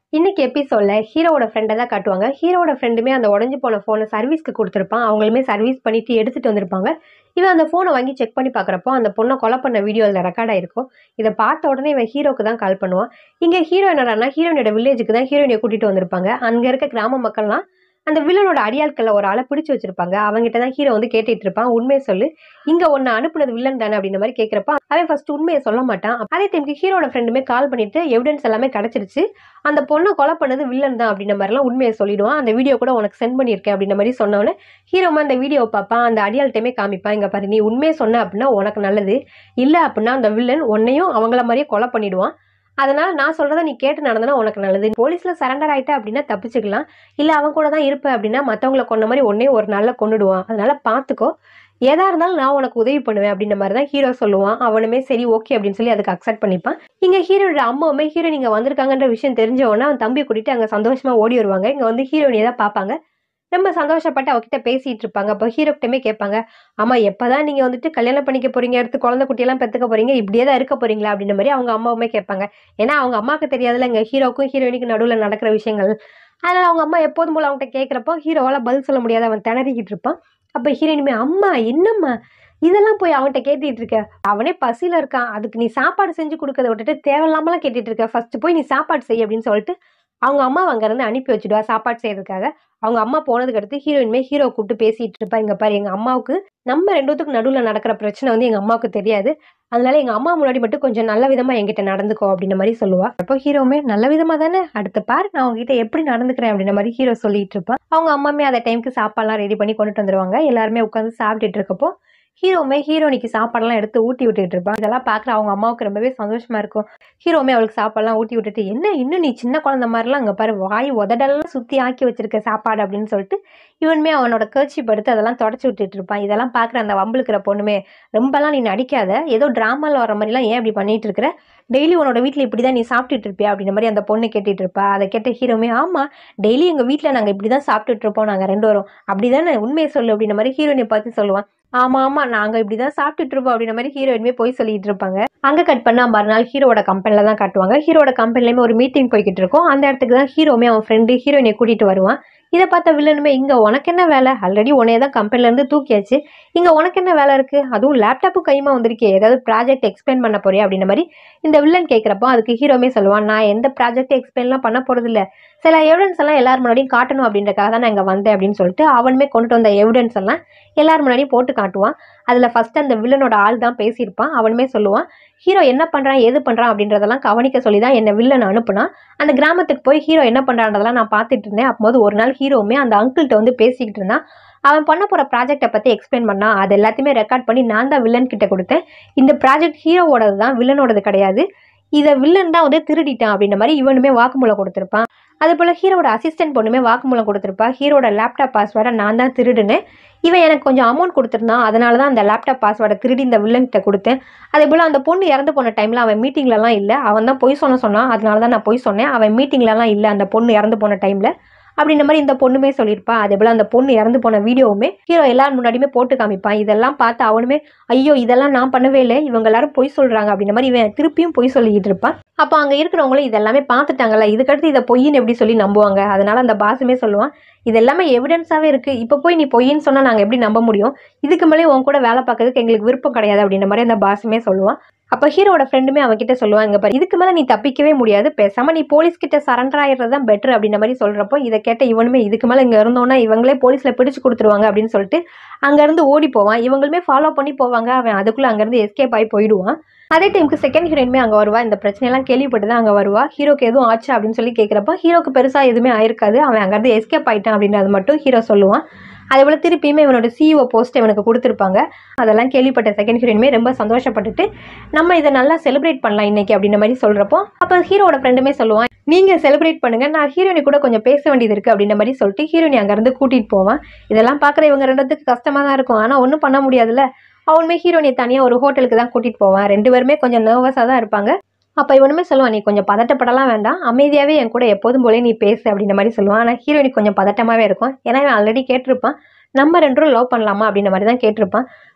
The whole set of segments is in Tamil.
இன்னைக்கு எபிசோட்ல ஹீரோவோட ஃப்ரெண்டை தான் காட்டுவாங்க ஹீரோவோட ஃப்ரெண்டுமே அந்த உடஞ்சி போன ஃபோனை சர்வீஸ்க்கு கொடுத்துருப்பான் அவங்களுமே சர்வீஸ் பண்ணிட்டு எடுத்துட்டு வந்திருப்பாங்க இவன் அந்த ஃபோனை வாங்கி செக் பண்ணி பார்க்குறப்போ அந்த பொண்ணை கொலை பண்ண வீடியோ அதில் ரெக்கார்ட் ஆயிருக்கும் இதை பார்த்த உடனே இவன் ஹீரோக்கு தான் கால் பண்ணுவான் இங்கே ஹீரோ என்னடான்னா ஹீரோனோட வில்லேஜுக்கு தான் ஹீரோயினை கூட்டிட்டு வந்திருப்பாங்க அங்கே இருக்க கிராம மக்கள்லாம் அந்த வில்லனோட அடியாட்களில் ஒரு ஆளை பிடிச்சி வச்சிருப்பாங்க அவங்ககிட்ட தான் ஹீரோ வந்து கேட்டுட்டு இருப்பான் உண்மையை சொல்லு இங்க ஒன்னு அனுப்புனது வில்லன் தானே அப்படின்ற மாதிரி கேட்குறப்ப அவன் ஃபர்ஸ்ட் உண்மையை சொல்ல மாட்டான் அதே டைமுக்கு ஹீரோட ஃப்ரெண்டுமே கால் பண்ணிட்டு எவிடன்ஸ் எல்லாமே கிடைச்சிருச்சு அந்த பொண்ணை கொலை பண்ணது வில்லன் தான் அப்படின்ற மாதிரிலாம் உண்மையை சொல்லிடுவான் அந்த வீடியோ கூட உனக்கு சென்ட் பண்ணியிருக்கேன் அப்படின்ற மாதிரி சொன்னோன்னே ஹீரோமா அந்த வீடியோவை பார்ப்பான் அந்த அடியாள்கிட்டமே காமிப்பான் இங்க பாரு நீ உண்மையை சொன்ன அப்படின்னா உனக்கு நல்லது இல்லை அப்படின்னா அந்த வில்லன் உன்னையும் அவங்கள மாதிரியே கொலை பண்ணிடுவான் அதனால நான் சொல்றத நீ கேட்டு நடந்தனா உனக்கு நல்லது போலீஸ்ல சரண்டர் ஆயிட்ட அப்படின்னா தப்பிச்சுக்கலாம் இல்ல அவன் கூட தான் இருப்ப அப்படின்னா மத்தவங்கள கொன்ன மாதிரி ஒன்னே ஒரு நாள்ல கொன்னுடுவான் அதனால பாத்துக்கோ ஏதா இருந்தாலும் நான் உனக்கு உதவி பண்ணுவேன் அப்படின்ற மாதிரி தான் ஹீரோ சொல்லுவான் அவனுமே சரி ஓகே அப்படின்னு சொல்லி அதுக்கு அக்செப்ட் பண்ணிப்பான் இங்க ஹீரோட அம்மாவுமே ஹீரோ நீங்க வந்திருக்காங்கன்ற விஷயம் தெரிஞ்ச உடனே அவன் தம்பியை கூட்டிட்டு அங்க சந்தோஷமா ஓடி வருவாங்க இங்க வந்து ஹீரோயினை தான் பார்ப்பாங்க ரொம்ப சந்தோஷப்பட்டு அவகிட்ட பேசிட்டு இருப்பாங்க அப்போ ஹீரோக்கிட்டமே கேட்பாங்க ஆமா எப்பதான் நீங்க வந்துட்டு கல்யாணம் பண்ணிக்க போறீங்க அடுத்து குழந்தை குட்டியெல்லாம் பெத்துக்க போறீங்க இப்படியே தான் இருக்க போறீங்களா அப்படின்ற மாதிரி அவங்க அம்மாவுமே கேட்பாங்க ஏன்னா அவங்க அம்மாவுக்கு தெரியாதுல இங்க ஹீரோக்கும் ஹீரோயினுக்கு நடுவில் நடக்கிற விஷயங்கள் அதனால அவங்க அம்மா எப்போதும் போல அவங்ககிட்ட கேட்குறப்போ ஹீரோவால பதில் சொல்ல முடியாது அவன் திணறிக்கிட்டு இருப்பான் அப்போ ஹீரோயினுமே அம்மா என்னம்மா இதெல்லாம் போய் அவன்கிட்ட கேட்டுட்டு இருக்க அவனே பசியில இருக்கான் அதுக்கு நீ சாப்பாடு செஞ்சு கொடுக்கறத விட்டுட்டு தேவையில்லாமலாம் கேட்டுட்டு இருக்க ஃபர்ஸ்ட் போய் நீ சாப்பாடு செய் அப்படின்னு சொல்லிட்டு அவங்க அம்மா அங்கேருந்து அனுப்பி வச்சுடுவா சாப்பாடு செய்யறதுக்காக அவங்க அம்மா போனதுக்கு அடுத்து ஹீரோயின்மே ஹீரோ கூப்பிட்டு பேசிட்டு இருப்பா இங்க பாரு எங்க அம்மாவுக்கு நம்ம ரெண்டுத்துக்கு நடுவில் நடக்கிற பிரச்சனை வந்து எங்க அம்மாவுக்கு தெரியாது அதனால எங்க அம்மா முன்னாடி மட்டும் கொஞ்சம் நல்ல விதமா என்கிட்ட நடந்துக்கோ அப்படின்ற மாதிரி சொல்லுவா அப்போ ஹீரோவுமே நல்ல விதமா தானே அடுத்து பாரு நான் உங்ககிட்ட எப்படி நடந்துக்கிறேன் அப்படின்ற மாதிரி ஹீரோ சொல்லிட்டு இருப்பா அவங்க அம்மாமே அந்த டைமுக்கு சாப்பாடுலாம் ரெடி பண்ணி கொண்டுட்டு வந்துருவாங்க எல்லாருமே உட்காந்து சாப்பிட்டுட்டு இருக்கப்போ ஹீரோவுமே ஹீரோனிக்கு சாப்பாடுலாம் எடுத்து ஊட்டி விட்டுட்டு இருப்பான் இதெல்லாம் பார்க்குற அவங்க அம்மாவுக்கு ரொம்பவே சந்தோஷமா இருக்கும் ஹீரோவுமே அவளுக்கு சாப்பாடுலாம் ஊட்டி விட்டுட்டு என்ன இன்னும் நீ சின்ன குழந்தை மாதிரிலாம் அங்கே பாரு வாய் உதடெல்லாம் சுற்றி ஆக்கி வச்சிருக்க சாப்பாடு அப்படின்னு சொல்லிட்டு இவனுமே அவனோட கேர்ச்சி படுத்து அதெல்லாம் தொடச்சி விட்டுட்டு இருப்பான் இதெல்லாம் பார்க்குற அந்த வம்புலுக்கிற பொண்ணுமே ரொம்பலாம் நீ நடிக்காத ஏதோ ட்ராமாவில் வர மாதிரிலாம் ஏன் இப்படி பண்ணிட்டு இருக்கிற டெய்லி உன்னோட வீட்டில் இப்படி தான் நீ சாப்பிட்டுட்டு இருப்பியா அப்படின்ற மாதிரி அந்த பொண்ணு கேட்டுட்டு இருப்பா அதை கேட்ட ஹீரோமே ஆமாம் டெய்லி எங்கள் வீட்டில் நாங்கள் இப்படி தான் சாப்பிட்டுட்டு இருப்போம் நாங்கள் ரெண்டு வரும் அப்படி தானே உண்மையை சொல்லு அப்படின்ற மாதிரி ஹீரோயினை பார்த்து சொல்லுவான் ஆமா ஆமா நாங்க இப்படிதான் சாப்பிட்டுட்டு இருப்போம் அப்படின்ற மாதிரி ஹீரோயினுமே போய் சொல்லிட்டு இருப்பாங்க அங்க கட் பண்ணா மறுநாள் ஹீரோட கம்பெனில தான் காட்டுவாங்க ஹீரோட கம்பெனிலுமே ஒரு மீட்டிங் போய்கிட்டு இருக்கும் அந்த இடத்துக்கு தான் ஹீரோமே அவன் ஃப்ரெண்டு ஹீரோயினை கூட்டிட்டு வருவான் இதை பார்த்த வில்லனுமே இங்க உனக்கு என்ன வேலை ஆல்ரெடி உன்னைய தான் கம்பெனில இருந்து தூக்கியாச்சு இங்க உனக்கு என்ன வேலை இருக்கு அதுவும் லேப்டாப்பும் கைமா வந்திருக்கே ஏதாவது ப்ராஜெக்ட் எக்ஸ்பிளைன் பண்ண போறியா அப்படின்ற மாதிரி இந்த வில்லன் கேட்குறப்போ அதுக்கு ஹீரோமே சொல்லுவான் நான் எந்த ப்ராஜெக்ட் எக்ஸ்பிளைன்லாம் பண்ண போறது இல்ல சில எவிடன்ஸ் எல்லாம் எல்லாரும் முன்னாடியும் காட்டணும் அப்படின்றக்காக தான் நான் இங்கே வந்தேன் அப்படின்னு சொல்லிட்டு அவனுமே கொண்டுட்டு வந்த எவிடன்ஸ் எல்லாம் எல்லாரும் முன்னாடியும் போட்டு காட்டுவான் அதில் ஃபர்ஸ்ட் அந்த வில்லனோட ஆள் தான் பேசியிருப்பான் அவனுமே சொல்லுவான் ஹீரோ என்ன பண்ணுறான் எது பண்ணுறான் அப்படின்றதெல்லாம் கவனிக்க சொல்லி தான் என்னை வில்லன் அனுப்புனான் அந்த கிராமத்துக்கு போய் ஹீரோ என்ன பண்ணுறான்றதெல்லாம் நான் பார்த்துட்டு இருந்தேன் அப்போது ஒரு நாள் ஹீரோவுமே அந்த அங்கிள்கிட்ட வந்து பேசிக்கிட்டு இருந்தான் அவன் பண்ண போகிற ப்ராஜெக்டை பற்றி எக்ஸ்பிளைன் பண்ணான் அது எல்லாத்தையுமே ரெக்கார்ட் பண்ணி நான் தான் வில்லன் கிட்ட கொடுத்தேன் இந்த ப்ராஜெக்ட் ஹீரோவோடது தான் வில்லனோடது கிடையாது இதை வில்லன் தான் வந்து திருடிட்டான் அப்படின்ற மாதிரி இவனுமே வாக்குமூலம் கொடுத்துருப்பான் அதே போல் ஹீரோட அசிஸ்டன்ட் பொண்ணுமே வாக்குமூலம் கொடுத்துருப்பா ஹீரோட லேப்டாப் பாஸ்வேர்டை நான் தான் திருடுனேன் இவன் எனக்கு கொஞ்சம் அமௌண்ட் கொடுத்துருந்தான் அதனால தான் அந்த லேப்டாப் பாஸ்வேர்டை திருடி இந்த வில்லன்கிட்ட கொடுத்தேன் அதே போல் அந்த பொண்ணு இறந்து போன டைமில் அவன் மீட்டிங்லலாம் இல்லை அவன் தான் பொய் சொன்ன சொன்னான் அதனால தான் நான் பொய் சொன்னேன் அவன் மீட்டிங்லலாம் இல்லை அந்த பொண்ணு இறந்து போன டைமில் அப்படின்ற மாதிரி இந்த பொண்ணுமே சொல்லியிருப்பா அதே போல் அந்த பொண்ணு இறந்து போன வீடியோவுமே ஹீரோ எல்லாரும் முன்னாடியுமே போட்டு காமிப்பான் இதெல்லாம் பார்த்து அவனுமே ஐயோ இதெல்லாம் நான் பண்ணவே இல்லை இவங்க எல்லாரும் பொய் சொல்கிறாங்க அப்படின்ற மாதிரி இவன் திருப்பியும் பொய் சொல்லிக்கிட்டு இருப்பான் அப்போ அங்கே இருக்கிறவங்களும் இதெல்லாமே பார்த்துட்டாங்கல்ல இதுக்கடுத்து இதை பொய்ன்னு எப்படி சொல்லி நம்புவாங்க அதனால அந்த பாஸுமே சொல்லுவான் இது எல்லாமே எவிடன்ஸாகவே இருக்குது இப்போ போய் நீ பொய்ன்னு சொன்னால் நாங்கள் எப்படி நம்ப முடியும் இதுக்கு மேலே உன் கூட வேலை பார்க்கறதுக்கு எங்களுக்கு விருப்பம் கிடையாது அப்படின்ற மாதிரி அந்த பாஸுமே சொல்லுவான் அப்போ ஹீரோட ஃப்ரெண்டுமே அவன்கிட்ட சொல்லுவான் இங்க பாரு இதுக்கு மேலே நீ தப்பிக்கவே முடியாது பேசாம நீ போலீஸ் கிட்ட சரண்டர் ஆயிடுறது தான் பெட்டர் அப்படின்ற மாதிரி சொல்றப்போ இதை கேட்ட இவனுமே இதுக்கு மேலே இங்கே இருந்தோன்னா இவங்களே போலீஸில் பிடிச்சு கொடுத்துருவாங்க அப்படின்னு சொல்லிட்டு அங்கேருந்து ஓடி போவான் இவங்களுமே ஃபாலோ பண்ணி போவாங்க அவன் அதுக்குள்ளே அங்கேருந்து எஸ்கேப் ஆகி போயிடுவான் அதே டைமுக்கு செகண்ட் ஹீரோயினுமே அங்கே வருவா இந்த பிரச்சனையெல்லாம் கேள்விப்பட்டு தான் அங்கே வருவா ஹீரோக்கு எதுவும் ஆச்சு அப்படின்னு சொல்லி கேட்குறப்ப ஹீரோக்கு பெருசாக எதுவுமே ஆயிருக்காது அவன் அங்கேருந்து எஸ்கேப் ஆயிட்டான் அப்படின்றது மட்டும் ஹீரோ சொல்லுவான் அதே போல் திருப்பியுமே இவனோட சிஇஓ போஸ்ட் இவனுக்கு கொடுத்துருப்பாங்க அதெல்லாம் கேள்விப்பட்ட செகண்ட் ஹீரோயினுமே ரொம்ப சந்தோஷப்பட்டுட்டு நம்ம இதை நல்லா செலிப்ரேட் பண்ணலாம் இன்னைக்கு அப்படின்ற மாதிரி சொல்கிறப்போ அப்போ ஹீரோட ஃப்ரெண்டுமே சொல்லுவான் நீங்கள் செலிப்ரேட் பண்ணுங்க நான் ஹீரோயினி கூட கொஞ்சம் பேச வேண்டியது இருக்குது அப்படின்ற மாதிரி சொல்லிட்டு ஹீரோயினி அங்கேருந்து கூட்டிகிட்டு போவான் இதெல்லாம் பார்க்குற இவங்க ரெண்டுத்துக்கு கஷ்டமாக தான் இருக்கும் ஆனால் ஒன்றும் பண்ண முடியாதுல்ல அவனுமே ஹீரோயினை தனியாக ஒரு ஹோட்டலுக்கு தான் கூட்டிகிட்டு போவான் ரெண்டு பேருமே கொஞ்சம் நர்வஸாக தான் இருப்பாங்க அப்போ இவனுமே சொல்லுவான் நீ கொஞ்சம் பதட்டப்படலாம் வேண்டாம் அமைதியாகவே என் கூட எப்போதும் போலே நீ பேசு அப்படின்ற மாதிரி சொல்லுவான் ஆனால் ஹீரோயினி கொஞ்சம் பதட்டமாகவே இருக்கும் ஏன்னா இவன் ஆல்ரெடி கேட்டிருப்பான் நம்ம ரெண்டும் லவ் பண்ணலாமா அப்படின்ற மாதிரி தான் கேட்டிருப்பான்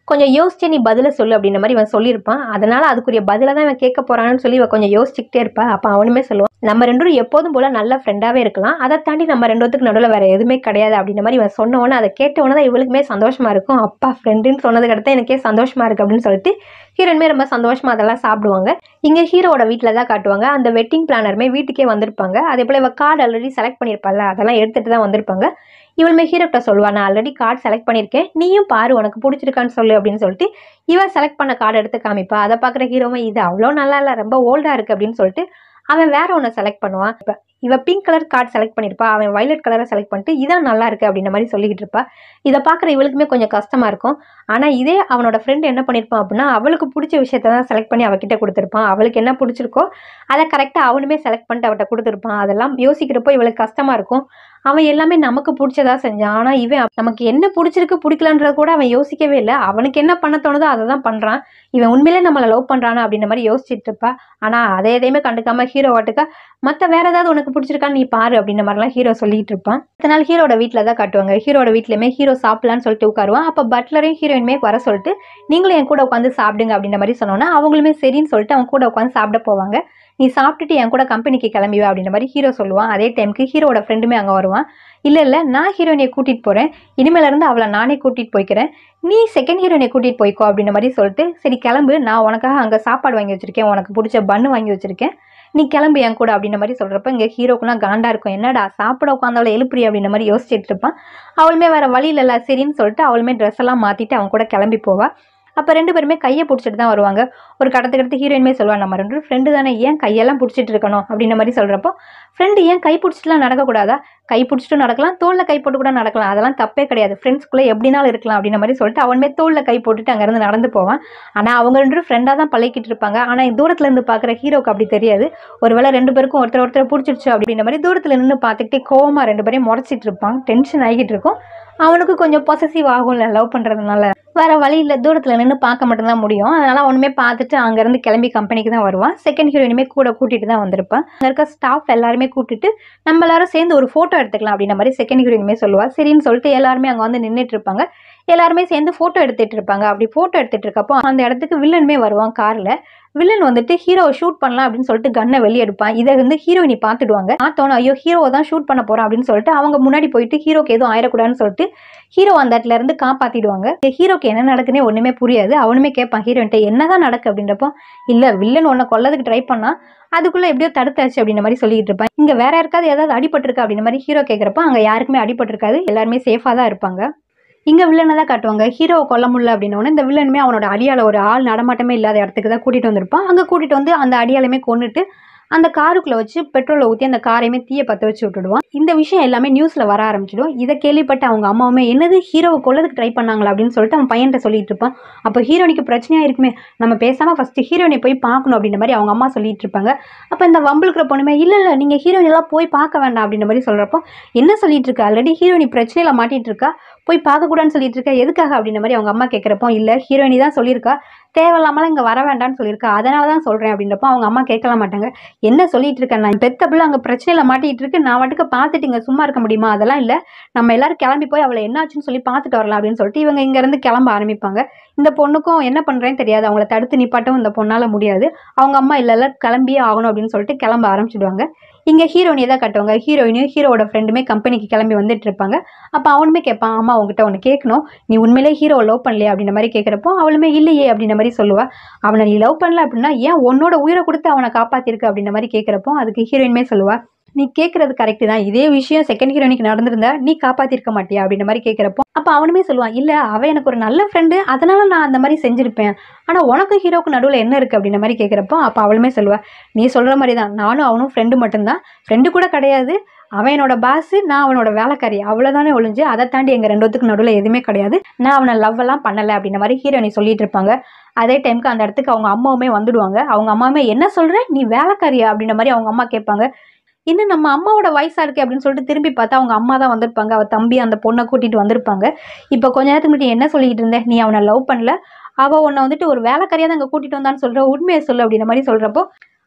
கொஞ்சம் யோசிச்சு நீ பதிலை சொல்லு அப்படின்ற மாதிரி இவன் சொல்லியிருப்பான் அதனால அதுக்குரிய பதிலை தான் இவன் கேட்க போறான்னு சொல்லி இவன் கொஞ்சம் யோசிச்சுக்கிட்டே இருப்பா அப்போ அவனுமே சொல்லுவான் நம்ம ரெண்டு பேரும் எப்போதும் போல நல்ல ஃப்ரெண்டாவே இருக்கலாம் அதை தாண்டி நம்ம ரெண்டு பேத்துக்கு நடுவில் வேற எதுவுமே கிடையாது அப்படின்ற மாதிரி இவன் சொன்ன உடனே அதை கேட்ட உடனே தான் இவளுக்குமே சந்தோஷமா இருக்கும் அப்பா ஃப்ரெண்டுன்னு சொன்னதுக்கு அடுத்து எனக்கே சந்தோஷமா இருக்கு அப்படின்னு சொல்லிட்டு ஹீரோயின்மே ரொம்ப சந்தோஷமா அதெல்லாம் சாப்பிடுவாங்க இங்க ஹீரோவோட வீட்டில் தான் காட்டுவாங்க அந்த வெட்டிங் பிளானருமே வீட்டுக்கே வந்திருப்பாங்க அதே போல இவ கார்டு ஆல்ரெடி செலக்ட் பண்ணியிருப்பாள்ல அதெல்லாம் எடுத்துட்டு தான் வந்திருப்பாங்க இவளுமே ஹீரோக்கிட்ட சொல்லுவா நான் ஆல்ரெடி கார்டு செலக்ட் பண்ணியிருக்கேன் நீயும் பாரு உனக்கு பிடிச்சிருக்கான்னு சொல்லு அப்படின்னு சொல்லிட்டு இவ செலக்ட் பண்ண கார்டு எடுத்து காமிப்பா அதை பார்க்குற ஹீரோவும் இது அவ்வளோ நல்லா இல்லை ரொம்ப ஓல்டாக இருக்குது அப்படின்னு சொல்லிட்டு அவன் வேற ஒன்று செலக்ட் பண்ணுவான் இப்போ இவ பிங்க் கலர் கார்டு செலக்ட் பண்ணியிருப்பா அவன் வயலட் கலரை செலக்ட் பண்ணிட்டு இதான் நல்லா இருக்கு அப்படின்ற மாதிரி சொல்லிக்கிட்டு இருப்பா இதை பார்க்குற இவளுக்குமே கொஞ்சம் கஷ்டமா இருக்கும் ஆனால் இதே அவனோட ஃப்ரெண்ட் என்ன பண்ணியிருப்பான் அப்படின்னா அவளுக்கு பிடிச்ச விஷயத்த தான் செலக்ட் பண்ணி அவகிட்ட கொடுத்துருப்பான் அவளுக்கு என்ன பிடிச்சிருக்கோ அதை கரெக்டாக அவனுமே செலக்ட் பண்ணிட்டு அவட்ட கொடுத்துருப்பான் அதெல்லாம் யோசிக்கிறப்போ இவளுக்கு கஷ்டமா இருக்கும் அவன் எல்லாமே நமக்கு பிடிச்சதா செஞ்சான் ஆனால் இவன் நமக்கு என்ன பிடிச்சிருக்கு பிடிக்கலன்றது கூட அவன் யோசிக்கவே இல்லை அவனுக்கு என்ன பண்ண தோணுதோ அதை தான் பண்ணுறான் இவன் உண்மையிலே நம்மளை லவ் பண்ணுறானா அப்படின்ற மாதிரி யோசிச்சுட்டு இருப்பா ஆனால் அதை எதையுமே கண்டுக்காம ஹீரோ வாட்டுக்கா மற்ற வேற ஏதாவது உனக்கு பிடிச்சிருக்கான்னு நீ பாரு அப்படின்ற மாதிரிலாம் ஹீரோ சொல்லிட்டு இருப்பான் அதனால ஹீரோட வீட்டில் தான் காட்டுவாங்க ஹீரோட வீட்லையுமே ஹீரோ சாப்பிடலான்னு சொல்லிட்டு உட்காருவான் அப்போ பட்லரையும் ஹீரோயினுமே வர சொல்லிட்டு நீங்களும் என் கூட உட்காந்து சாப்பிடுங்க அப்படின்ற மாதிரி சொன்னோன்னா அவங்களுமே சரின்னு சொல்லிட்டு அவங்க கூட உட்காந்து சாப்பிட போவாங்க நீ சாப்பிட்டுட்டு என் கூட கம்பெனிக்கு கிளம்பிவா அப்படின்ற மாதிரி ஹீரோ சொல்லுவான் அதே டைமுக்கு ஹீரோட ஃப்ரெண்டுமே அங்கே வருவான் இல்லை இல்லை நான் ஹீரோயினை கூட்டிகிட்டு போகிறேன் இனிமேல இருந்து அவளை நானே கூட்டிகிட்டு போய்க்கிறேன் நீ செகண்ட் ஹீரோயினை கூட்டிகிட்டு போய்க்கோ அப்படின்ற மாதிரி சொல்லிட்டு சரி கிளம்பு நான் உனக்காக அங்கே சாப்பாடு வாங்கி வச்சிருக்கேன் உனக்கு பிடிச்ச பன்னு வாங்கி வச்சிருக்கேன் நீ கிளம்பு என் கூட அப்படின்ற மாதிரி சொல்கிறப்ப இங்கே ஹீரோக்குலாம் காண்டா இருக்கும் என்னடா சாப்பிட உட்காந்தவளை எழுப்புறி அப்படின்ற மாதிரி யோசிச்சுட்டு இருப்பான் அவளுமே வேற வழி இல்லைல்ல சரின்னு சொல்லிட்டு அவளுமே ட்ரெஸ் எல்லாம் மாற்றிட்டு அவன் கூட கிளம்பி போவா அப்போ ரெண்டு பேருமே கையை பிடிச்சிட்டு தான் வருவாங்க ஒரு கடத்துக்கு அடுத்து ஹீரோயின்மே சொல்லுவா நம்ம ரெண்டு ஃப்ரெண்டு தானே ஏன் கையெல்லாம் பிடிச்சிட்டு இருக்கணும் அப்படின்ற மாதிரி சொல்கிறப்போ ஃப்ரெண்டு ஏன் கை பிடிச்சிட்டுலாம் நடக்கக்கூடாதா கை பிடிச்சிட்டும் நடக்கலாம் தோளில் கை போட்டு கூட நடக்கலாம் அதெல்லாம் தப்பே கிடையாது ஃப்ரெண்ட்ஸ்குள்ளே எப்படினாலும் இருக்கலாம் அப்படின்ற மாதிரி சொல்லிட்டு அவனுமே தோளில் கை போட்டுட்டு அங்கேருந்து நடந்து போவான் ஆனால் அவங்க ரெண்டு ஃப்ரெண்டாக தான் பழகிட்டு இருப்பாங்க ஆனால் தூரத்துல இருந்து பார்க்குற ஹீரோக்கு அப்படி தெரியாது ஒருவேளை ரெண்டு பேருக்கும் ஒருத்தர் ஒருத்தர் பிடிச்சிருச்சு அப்படின்ற மாதிரி தூரத்தில் நின்று பார்த்துக்கிட்டே கோவமா ரெண்டு பேரையும் முறைச்சிட்டு இருப்பான் டென்ஷன் ஆகிட்டு இருக்கும் அவனுக்கு கொஞ்சம் பொசசிவ் ஆகும்ல லவ் பண்ணுறதுனால வேற வழி இல்லை தூரத்தில் நின்று பார்க்க மட்டும்தான் முடியும் அதனால அவனுமே பார்த்துட்டு அங்கேருந்து கிளம்பி கம்பெனிக்கு தான் வருவான் செகண்ட் ஹீரோயினுமே கூட கூட்டிட்டு தான் வந்திருப்பான் அங்கே இருக்க ஸ்டாஃப் எல்லாருமே கூட்டிட்டு நம்ம எல்லாரும் சேர்ந்து ஒரு ஃபோட்டோ எடுத்துக்கலாம் அப்படின்ற மாதிரி செகண்ட் ஹீரோயினுமே சொல்லுவா சரின்னு சொல்லிட்டு எல்லாருமே அங்கே வந்து நின்றுட்டு இருப்பாங்க எல்லாருமே சேர்ந்து ஃபோட்டோ எடுத்துட்டு இருப்பாங்க அப்படி ஃபோட்டோ எடுத்துட்டு இருக்கப்போ அந்த இடத்துக்கு வில்லனுமே வருவான் காரில் வில்லன் வந்துட்டு ஹீரோவை ஷூட் பண்ணலாம் அப்படின்னு சொல்லிட்டு கன்னை வெளியே எடுப்பான் இதை வந்து ஹீரோயினி பார்த்துடுவாங்க பார்த்தோன்னே ஐயோ ஹீரோவை தான் ஷூட் பண்ண போறோம் அப்படின்னு சொல்லிட்டு அவங்க முன்னாடி போயிட்டு ஹீரோக்கு எதுவும் ஆயிடக்கூடாதுன்னு சொல்லிட்டு ஹீரோ அந்த இடத்துல இருந்து காப்பாத்திடுவாங்க ஹீரோக்கு என்ன நடக்குன்னே ஒண்ணுமே புரியாது அவனுமே கேட்பான் ஹீரோயின்ட்ட என்னதான் நடக்கு அப்படின்றப்போ இல்ல வில்லன் உன்னை கொல்லதுக்கு ட்ரை பண்ணா அதுக்குள்ள எப்படியோ தடுத்தாச்சு அப்படின்ற மாதிரி சொல்லிட்டு இருப்பான் இங்க வேற யாருக்காவது ஏதாவது அடிபட்டிருக்கா அப்படின்ற மாதிரி ஹீரோ கேட்கறப்ப அங்க யாருக்குமே அடிபட்டிருக்காது எல்லாருமே சேஃபா தான் இருப்பாங்க இங்க வில்லனை தான் காட்டுவாங்க ஹீரோவை கொல்ல முடியல அப்படின்னோடனே இந்த வில்லனுமே அவனோட அடியால ஒரு ஆள் நடமாட்டமே இல்லாத இடத்துக்கு தான் கூட்டிட்டு வந்திருப்பான் அங்க கூட்டிட்டு வந்து அந்த அடியாலுமே கொன்னுட்டு அந்த காருக்குள்ள வச்சு பெட்ரோலை ஊற்றி அந்த காரையுமே தீயை பற்ற வச்சு விட்டுடுவான் இந்த விஷயம் எல்லாமே நியூஸ்ல வர ஆரம்பிச்சிடும் இதை கேள்விப்பட்டு அவங்க அம்மாவுமே என்னது ஹீரோவை கொல்லதுக்கு ட்ரை பண்ணாங்களா அப்படின்னு சொல்லிட்டு அவன் பையன்கிட்ட சொல்லிட்டு இருப்பான் அப்போ ஹீரோனிக்கு பிரச்சனையா இருக்குமே நம்ம பேசாம ஃபர்ஸ்ட் ஹீரோனை போய் பார்க்கணும் அப்படின்ற மாதிரி அவங்க அம்மா சொல்லிட்டு இருப்பாங்க அப்போ இந்த வம்பிழுக்கிற பொண்ணுமே இல்லை இல்லை நீங்க ஹீரோயின் எல்லாம் போய் பார்க்க வேண்டாம் அப்படின்ற மாதிரி சொல்றப்போ என்ன சொல்லிட்டு இருக்கா ஆல்ரெடி ஹீரோயினி பிரச்சனையில மாட்டிட்டு இருக்கா போய் பார்க்கக்கூடாதுன்னு சொல்லிட்டு இருக்கா எதுக்காக அப்படின்ற மாதிரி அவங்க அம்மா கேட்குறப்போ இல்லை ஹீரோயினி தான் சொல்லியிருக்கா தேவையில்லாமலாம் இங்கே வர வேண்டாம்னு சொல்லியிருக்கா அதனால தான் சொல்கிறேன் அப்படின்றப்போ அவங்க அம்மா கேட்கல மாட்டாங்க என்ன சொல்லிட்டு இருக்கேன் நான் பெத்த பிள்ளை அங்கே பிரச்சனையில் மாட்டிட்டு இருக்கு நான் வாட்டுக்கு பார்த்துட்டு இங்கே சும்மா இருக்க முடியுமா அதெல்லாம் இல்லை நம்ம எல்லாரும் கிளம்பி போய் அவளை என்னாச்சுன்னு சொல்லி பார்த்துட்டு வரலாம் அப்படின்னு சொல்லிட்டு இவங்க இங்கேருந்து கிளம்ப ஆரம்பிப்பாங்க இந்த பொண்ணுக்கும் என்ன பண்ணுறேன்னு தெரியாது அவங்கள தடுத்து நிப்பாட்டவும் இந்த பொண்ணால் முடியாது அவங்க அம்மா இல்லை இல்லை கிளம்பியே ஆகணும் அப்படின்னு சொல்லிட்டு கிளம்ப ஆரம்பிச்சிடுவாங்க இங்கே ஹீரோயினியை தான் கட்டுவாங்க ஹீரோயினியும் ஹீரோவோட ஃப்ரெண்டுமே கம்பெனிக்கு கிளம்பி வந்துட்டு இருப்பாங்க அப்போ அவனுமே கேட்பான் அம்மா உங்ககிட்ட ஒன்று கேட்கணும் நீ உண்மையிலே ஹீரோ லவ் பண்ணலையே அப்படின்ற மாதிரி கேட்குறப்போ அவளுமே இல்லையே அப்படின்ற மாதிரி சொல்லுவா அவனை நீ லவ் பண்ணல அப்படின்னா ஏன் உன்னோட உயிரை கொடுத்து அவனை காப்பாத்திருக்கு அப்படின்ற மாதிரி கேட்குறப்போ அதுக்கு ஹீரோயின்மே சொல்லுவா நீ கேட்கறது கரெக்ட் தான் இதே விஷயம் செகண்ட் ஹீரோயினுக்கு நடந்திருந்தா நீ காப்பாத்திருக்க மாட்டியா அப்படின்ற மாதிரி கேட்குறப்போ அப்போ அவனுமே சொல்லுவான் இல்லை அவ எனக்கு ஒரு நல்ல ஃப்ரெண்டு அதனால நான் அந்த மாதிரி செஞ்சிருப்பேன் ஆனால் உனக்கு ஹீரோக்கு நடுவில் என்ன இருக்குது அப்படின்ற மாதிரி கேட்குறப்போ அப்போ அவளுமே சொல்லுவா நீ சொல்கிற மாதிரி தான் நானும் அவனும் ஃப்ரெண்டு மட்டும்தான் ஃப்ரெண்டு கூட கிடையாது அவன் என்னோட பாஸு நான் அவனோட வேலைக்காரி அவ்வளோதானே ஒழிஞ்சு அதை தாண்டி எங்கள் ரெண்டுத்துக்கு நடுவில் எதுவுமே கிடையாது நான் அவனை லவ் எல்லாம் பண்ணலை அப்படின்ற மாதிரி ஹீரோயினி சொல்லிட்டு இருப்பாங்க அதே டைமுக்கு அந்த இடத்துக்கு அவங்க அம்மாவுமே வந்துடுவாங்க அவங்க அம்மாவுமே என்ன சொல்கிற நீ வேலைக்காரியா அப்படின்ற மாதிரி அவங்க அம்மா கேட்பாங்க இன்னும் நம்ம அம்மாவோட வயசா இருக்கு அப்படின்னு சொல்லிட்டு திரும்பி பார்த்தா அவங்க அம்மா தான் வந்திருப்பாங்க அவ தம்பி அந்த பொண்ணை கூட்டிட்டு வந்திருப்பாங்க இப்போ கொஞ்ச நேரத்துக்கு முன்னாடி என்ன சொல்லிட்டு இருந்த நீ அவனை லவ் பண்ணல அவ உன்னை வந்துட்டு ஒரு வேலைக்காரியா தான் அங்கே கூட்டிட்டு வந்தான்னு சொல்ற உண்மையை சொல்லு அப்படின்ற மாதிரி சொல்றப்போ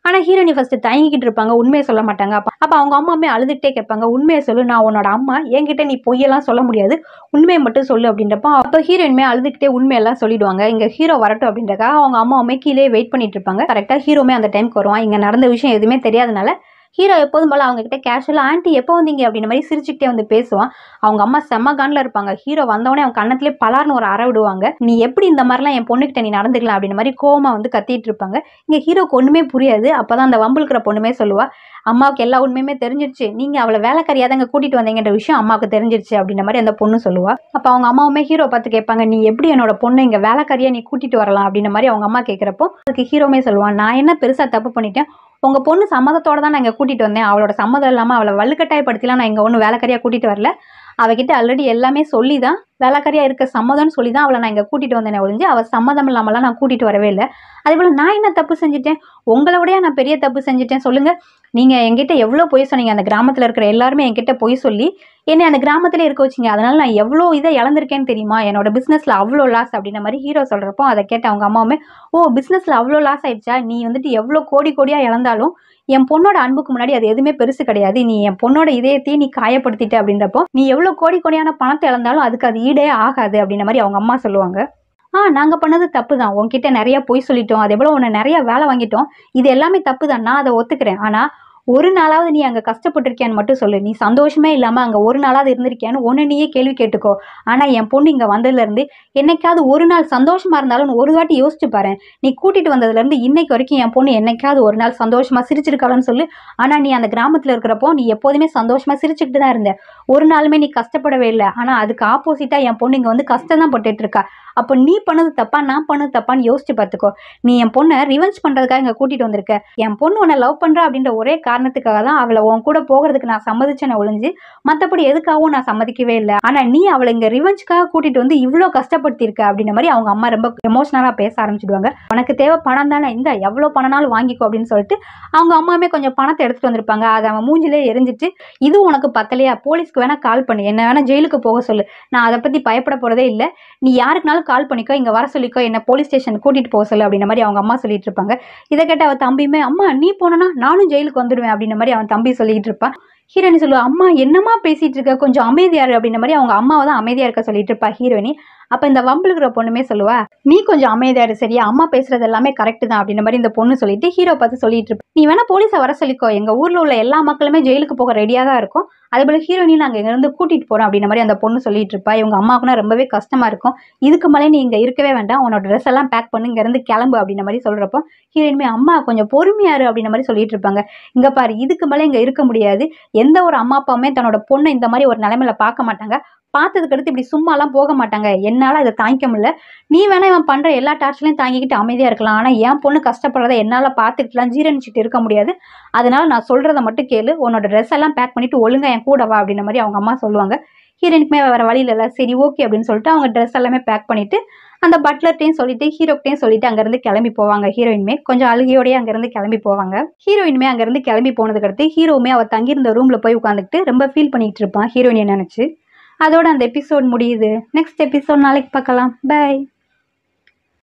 ஆனால் ஹீரோயினி ஃபஸ்ட்டு தயங்கிக்கிட்டு இருப்பாங்க உண்மையை சொல்ல மாட்டாங்க அப்போ அப்போ அவங்க அம்மாமே அழுதுகிட்டே கேட்பாங்க உண்மையை சொல்லு நான் உன்னோட அம்மா என்கிட்ட நீ பொய்யெல்லாம் சொல்ல முடியாது உண்மையை மட்டும் சொல்லு அப்படின்றப்போ அப்போ ஹீரோயின்மே அழுதுகிட்டே உண்மையெல்லாம் சொல்லிடுவாங்க இங்கே ஹீரோ வரட்டும் அப்படின்றக்காக அவங்க அம்மாவுமே கீழே வெயிட் பண்ணிட்டு இருப்பாங்க கரெக்டாக ஹீரோமே அந்த டைம்க்கு வருவான் இங்கே நடந்த விஷயம் எதுவுமே தெரியாதனால ஹீரோ எப்போதும் போல அவங்க கிட்ட கேஷுவலாக ஆண்டி எப்போ வந்தீங்க அப்படின்ற மாதிரி சிரிச்சுக்கிட்டே வந்து பேசுவான் அவங்க அம்மா செம்ம காண்டில் இருப்பாங்க ஹீரோ வந்தவொடனே அவங்க கண்ணத்திலே பலார்னு ஒரு அற விடுவாங்க நீ எப்படி இந்த மாதிரிலாம் என் பொண்ணுகிட்ட நீ நடந்துக்கலாம் அப்படின்ற மாதிரி கோவமா வந்து கத்திட்டு இருப்பாங்க இங்கே ஹீரோக்கு ஒன்றுமே புரியாது அப்போ தான் அந்த வம்புலுக்கிற பொண்ணுமே சொல்லுவா அம்மாவுக்கு எல்லா உண்மையுமே தெரிஞ்சிருச்சு நீங்கள் அவளை வேலைக்காரியாக தாங்க கூட்டிகிட்டு வந்தீங்கன்ற விஷயம் அம்மாவுக்கு தெரிஞ்சிருச்சு அப்படின்ற மாதிரி அந்த பொண்ணு சொல்லுவா அப்போ அவங்க அம்மாவுமே ஹீரோ பார்த்து கேட்பாங்க நீ எப்படி என்னோட பொண்ணை இங்கே வேலைக்காரியாக நீ கூட்டிகிட்டு வரலாம் அப்படின்ற மாதிரி அவங்க அம்மா கேட்குறப்போ அதுக்கு ஹீரோமே சொல்லுவான் நான் என்ன பெருசாக தப்பு பண்ணிட்டேன் உங்கள் பொண்ணு சம்மதத்தோட தான் நான் இங்கே கூட்டிகிட்டு வந்தேன் அவளோட சம்மதம் இல்லாமல் அவளை வலுக்கட்டாயப்படுத்திலாம் நான் இங்கே ஒன்றும் வேலைக்காரியாக கூட்டிகிட்டு வரல அவகிட்ட ஆல்ரெடி எல்லாமே சொல்லி தான் வேலைக்காரியாக இருக்க சம்மதம்னு சொல்லி தான் அவளை நான் இங்கே கூட்டிகிட்டு வந்தேனே ஒழிஞ்சு அவள் சம்மதம் இல்லாமலாம் நான் கூட்டிகிட்டு வரவே இல்லை அதே போல் நான் என்ன தப்பு செஞ்சுட்டேன் உங்களை விடையா நான் பெரிய தப்பு செஞ்சுட்டேன் சொல்லுங்கள் நீங்கள் என்கிட்ட எவ்வளோ பொய் சொன்னீங்க அந்த கிராமத்தில் இருக்கிற எல்லாருமே என்கிட்ட பொய் சொல்லி என்னை அந்த கிராமத்திலே இருக்க வச்சிங்க அதனால நான் எவ்வளோ இதை இழந்திருக்கேன்னு தெரியுமா என்னோட பிஸ்னஸில் அவ்வளோ லாஸ் அப்படின்ற மாதிரி ஹீரோ சொல்கிறப்போ அதை கேட்ட அவங்க அம்மாவுமே ஓ பிஸ்னஸில் அவ்வளோ லாஸ் ஆயிடுச்சா நீ வந்துட்டு எவ்வளோ கோடி கோடியாக இழந்தாலும் என் பொண்ணோட அன்புக்கு முன்னாடி அது எதுவுமே பெருசு கிடையாது நீ என் பொண்ணோட இதயத்தையே நீ காயப்படுத்திட்ட அப்படின்றப்போ நீ எவ்வளோ கோடி கோடியான பணத்தை இழந்தாலும் அதுக்கு அது ஈடே ஆகாது அப்படின்ற மாதிரி அவங்க அம்மா சொல்லுவாங்க ஆ நாங்கள் பண்ணது தப்பு தான் உன்கிட்ட நிறைய பொய் சொல்லிட்டோம் அதே போல் உன்னை நிறைய வேலை வாங்கிட்டோம் இது எல்லாமே தப்பு தான் நான் அதை ஒத்துக்கிறேன் ஆனால் ஒரு நாளாவது நீ அங்கே கஷ்டப்பட்டிருக்கியான்னு மட்டும் சொல்லு நீ சந்தோஷமே இல்லாமல் அங்கே ஒரு நாளாவது இருந்திருக்கியான்னு ஒன்று நீயே கேள்வி கேட்டுக்கோ ஆனால் என் பொண்ணு இங்கே வந்ததுலேருந்து என்னைக்காவது ஒரு நாள் சந்தோஷமாக இருந்தாலும் ஒரு வாட்டி யோசிச்சு பாரு நீ கூட்டிகிட்டு வந்ததுலேருந்து இன்னைக்கு வரைக்கும் என் பொண்ணு என்னைக்காவது ஒரு நாள் சந்தோஷமாக சிரிச்சிருக்காளான்னு சொல்லு ஆனால் நீ அந்த கிராமத்தில் இருக்கிறப்போ நீ எப்போதுமே சந்தோஷமாக சிரிச்சுக்கிட்டு தான் இருந்த ஒரு நாளுமே நீ கஷ்டப்படவே இல்லை ஆனால் அதுக்கு ஆப்போசிட்டாக என் பொண்ணு இங்கே வந்து கஷ்டம் தான் பட்டுட்டு இருக்கா அப்போ நீ பண்ணது தப்பா நான் பண்ணது தப்பான்னு யோசிச்சு பார்த்துக்கோ நீ என் பொண்ணை ரிவெஞ்ச் பண்ணுறதுக்காக இங்கே கூட்டிகிட்டு வந்திருக்க என் பொண்ணு உன்னை லவ் பண்ணுறா அப்படின்ற ஒரே காரணத்துக்காக தான் அவளை உன் கூட போகிறதுக்கு நான் சம்மதிச்சேன்னு ஒழிஞ்சு மற்றபடி எதுக்காகவும் நான் சம்மதிக்கவே இல்லை ஆனால் நீ அவளை இங்கே ரிவெஞ்சுக்காக கூட்டிகிட்டு வந்து இவ்வளோ கஷ்டப்படுத்தியிருக்க அப்படின்ற மாதிரி அவங்க அம்மா ரொம்ப எமோஷனலாக பேச ஆரம்பிச்சிடுவாங்க உனக்கு தேவை பணம் தானே இந்த எவ்வளோ பணம்னாலும் வாங்கிக்கோ அப்படின்னு சொல்லிட்டு அவங்க அம்மாவே கொஞ்சம் பணத்தை எடுத்துகிட்டு வந்திருப்பாங்க அதை அவன் மூஞ்சிலே எரிஞ்சிட்டு இது உனக்கு பத்தலையா போலீஸ்க்கு வேணால் கால் பண்ணு என்ன வேணால் ஜெயிலுக்கு போக சொல்லு நான் அதை பற்றி பயப்பட போகிறதே இல்லை நீ யாருக்குனாலும் கால் பண்ணிக்கோ இங்கே வர சொல்லிக்கோ என்ன போலீஸ் ஸ்டேஷன் கூட்டிகிட்டு போக சொல்லு அப்படின்ற மாதிரி அவங்க அம்மா சொல்லிட்டு இருப்பாங்க இதை கேட்ட அவன் தம்பியுமே அம்மா நீ போனனா நானும் ஜெயிலுக்கு வந்துடுவேன் அப்படின்ற மாதிரி அவன் தம்பி சொல்லிட்டு இருப்பான் ஹீரோயினி சொல்லுவா அம்மா என்னம்மா பேசிட்டு இருக்க கொஞ்சம் அமைதியாரு அப்படின்ற மாதிரி அவங்க அம்மாவை தான் அமைதியா இருக்க சொல்லிட்டு இருப்பா ஹீரோயினி அப்ப இந்த வம்பிழுக்கிற பொண்ணுமே சொல்லுவா நீ கொஞ்சம் அமைதியாரு சரியா அம்மா பேசுறது எல்லாமே கரெக்ட் தான் அப்படின்ற மாதிரி இந்த பொண்ணு சொல்லிட்டு ஹீரோ பார்த்து சொல்லிட்டு இருப்பா நீ வேணா போலீஸை வர சொல்லிக்கோ எங்க ஊர்ல உள்ள எல்லா மக்களுமே ஜெயிலுக்கு போக ரெடியா தான் இருக்கும் அதே போல ஹீரோயினி நாங்க இங்க இருந்து கூட்டிட்டு போறோம் அப்படின்ற மாதிரி அந்த பொண்ணு சொல்லிட்டு இருப்பா இவங்க அம்மாவுக்குனா ரொம்பவே கஷ்டமா இருக்கும் இதுக்கு மேலே நீ இங்க இருக்கவே வேண்டாம் உன்னோட ட்ரெஸ் எல்லாம் பேக் பண்ணி இங்க இருந்து கிளம்பு அப்படின்ற மாதிரி சொல்றப்போ ஹீரோயினுமே அம்மா கொஞ்சம் பொறுமையாரு அப்படின்ற மாதிரி சொல்லிட்டு இருப்பாங்க இங்க பாரு இதுக்கு மேலே இங்க இருக்க முடியாது எந்த ஒரு அம்மா அப்பாவுமே தன்னோட பொண்ணை இந்த மாதிரி ஒரு நிலைமையில பார்க்க மாட்டாங்க பார்த்ததுக்கு அடுத்து இப்படி சும்மாலாம் போக மாட்டாங்க என்னால் அதை தாங்கிக்க முடியல நீ வேணா இவன் பண்ணுற எல்லா டார்ச்சரையும் தாங்கிக்கிட்டு அமைதியாக இருக்கலாம் ஆனால் என் பொண்ணு கஷ்டப்படுறத என்னால் பார்த்துக்கலாம் ஜீரணிச்சுட்டு இருக்க முடியாது அதனால நான் சொல்கிறத மட்டும் கேளு உன்னோட ட்ரெஸ் எல்லாம் பேக் பண்ணிட்டு ஒழுங்கா என் கூட வா அப்படின்ற மாதிரி அவங்க அம்மா சொல்லுவாங்க ஹீரோயினுக்குமே வேறு வழியில் இல்லை சரி ஓகே அப்படின்னு சொல்லிட்டு அவங்க ட்ரெஸ் எல்லாமே பேக் பண்ணிட்டு அந்த பட்லர்ட்டையும் சொல்லிட்டு ஹீரோக்கிட்டையும் சொல்லிட்டு அங்கேருந்து கிளம்பி போவாங்க ஹீரோயினுமே கொஞ்சம் அழுகையோடய அங்கேருந்து கிளம்பி போவாங்க ஹீரோயினுமே அங்கேருந்து கிளம்பி போனதுக்கு அடுத்து ஹீரோவுமே அவள் தங்கியிருந்த ரூமில் போய் உட்காந்துக்கிட்டு ரொம்ப ஃபீல் பண்ணிட்டு இருப்பான் ஹீரோயினை நினச்சி அதோட அந்த எபிசோட் முடியுது நெக்ஸ்ட் எபிசோட் நாளைக்கு பார்க்கலாம் பை